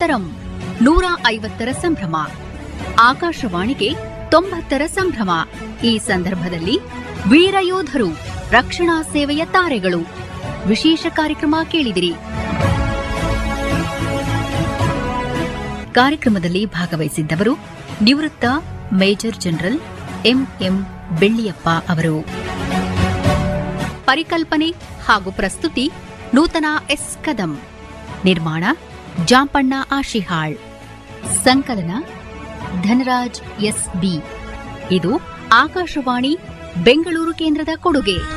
ಮಾತರಂ ನೂರ ಐವತ್ತರ ಸಂಭ್ರಮ ಆಕಾಶವಾಣಿಗೆ ತೊಂಬತ್ತರ ಸಂಭ್ರಮ ಈ ಸಂದರ್ಭದಲ್ಲಿ ವೀರಯೋಧರು ರಕ್ಷಣಾ ಸೇವೆಯ ತಾರೆಗಳು ವಿಶೇಷ ಕಾರ್ಯಕ್ರಮ ಕೇಳಿದಿರಿ ಕಾರ್ಯಕ್ರಮದಲ್ಲಿ ಭಾಗವಹಿಸಿದ್ದವರು ನಿವೃತ್ತ ಮೇಜರ್ ಜನರಲ್ ಎಂಎಂ ಬೆಳ್ಳಿಯಪ್ಪ ಅವರು ಪರಿಕಲ್ಪನೆ ಹಾಗೂ ಪ್ರಸ್ತುತಿ ನೂತನ ಎಸ್ ಕದಂ ನಿರ್ಮಾಣ ಜಾಂಪಣ್ಣ ಆಶಿಹಾಳ್ ಸಂಕಲನ ಧನರಾಜ್ ಎಸ್ ಬಿ ಇದು ಆಕಾಶವಾಣಿ ಬೆಂಗಳೂರು ಕೇಂದ್ರದ ಕೊಡುಗೆ